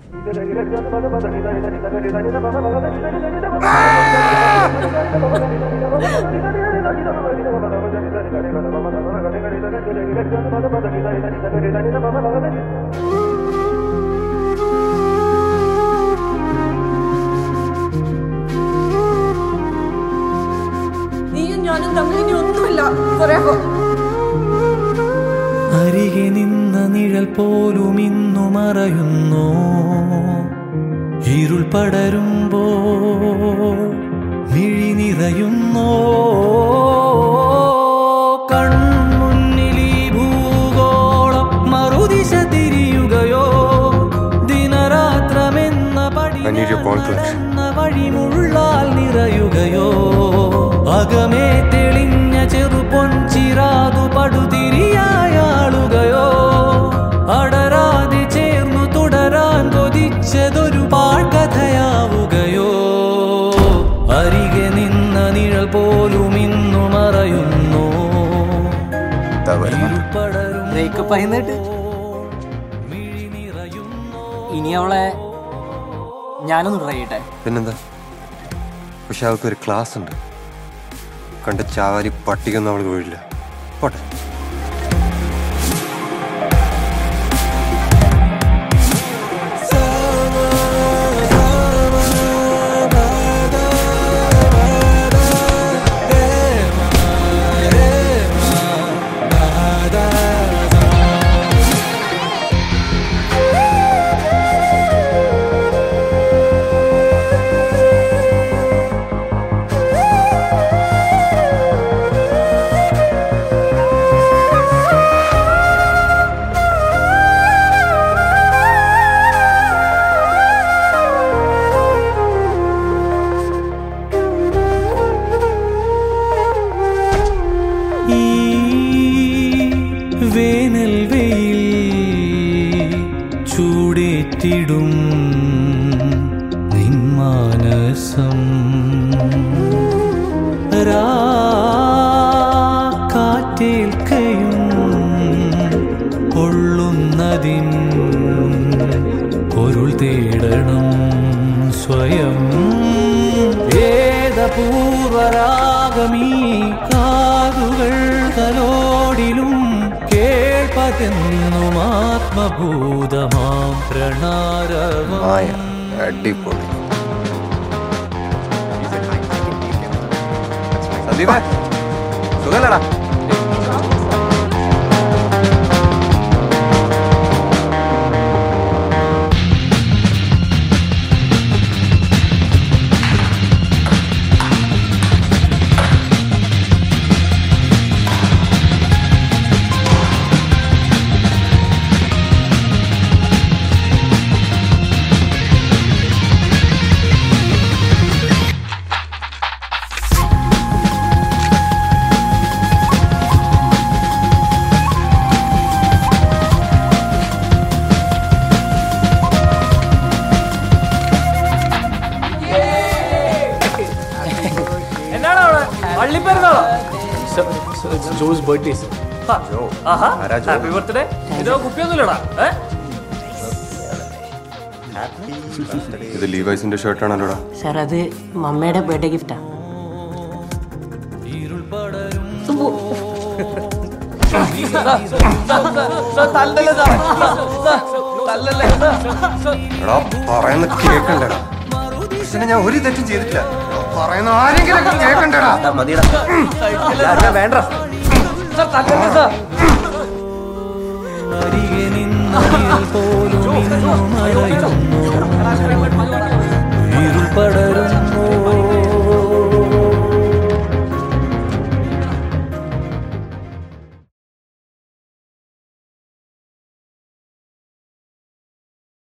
നീയും ഞാനും തമ്മിൽ ഇനി ഒന്നുമില്ല പറയാമോ അരികെ നിന്ന നിഴൽ പോലും ഇന്നു മറയുന്നു ഇരുൾ പടരുമ്പോ മിഴി നിറയുന്നോ കൺമുന്നിൽ ഈ ഭൂഗോളം മറുദിശ തിരിയുകയോ ദിനരാത്രമെന്ന I need your ball collection. എന്ന വഴിമുള്ളാൽ നിറയുകയോ അകമേ തെളിഞ്ഞ ചെറുപൊഞ്ചിരാതു പടുതിരിയായാളുകയോ അടരാതെ ചേർന്നു തുടരാൻ കൊതിച്ചതൊരു പാഴ്കഥയാവുകയോ അരികെ നിന്ന നിഴൽ പോലും ഇന്നു മറയുന്നു ബ്രേക്കപ്പ് ആയിരുന്നിട്ട് ഇനി അവളെ ഞാനൊന്ന് ട്രൈ ചെയ്യട്ടെ പിന്നെന്താ പക്ഷെ അവൾക്കൊരു ക്ലാസ് ഉണ്ട് കണ്ട ചാവാരി പട്ടികൊന്നും അവൾക്ക് വീഴില്ല പോട്ടെ ഈ വേനൽ വെയിൽ ചൂടേറ്റിടും നിന്മാനസം കാറ്റേൽക്കയും കൊള്ളുന്നതിൻ പൊരുൾ തേടണം സ്വയം വേദപൂർവരാഗമീ കാതുകൾ തലോടിലും കേൾപ്പതെന്നും ആത്മഭൂതമാം പ്രണാരവം മായ അടിപൊളി സന്ദീപേ സുഖല്ലടാ എന്നാണ് അവിടെ പള്ളിപ്പെരുന്നാളോ ജോസ് ബർത്ത്ഡേ ആരാ ജോ? ഹാപ്പി ബർത്ത്ഡേ ഇതോ കുപ്പിയൊന്നുമില്ലടാ ഏ ഇത് ലീവൈസിന്റെ ഷർട്ടാണല്ലോടാ സാർ അത് മമ്മയുടെ ബർത്ത്ഡേ ഗിഫ്റ്റാ എടാ പറയുന്ന കേക്കണ്ടടാ പക്ഷെ ഞാൻ ഒരു തെറ്റും ചെയ്തിട്ടില്ല എടാ, പറയുന്ന ആരെങ്കിലും ഒക്കെ കേക്കണ്ടടാ വേണ്ട അരികെ നിന്ന നിഴൽ പോലും ഇന്നു മറയുന്നു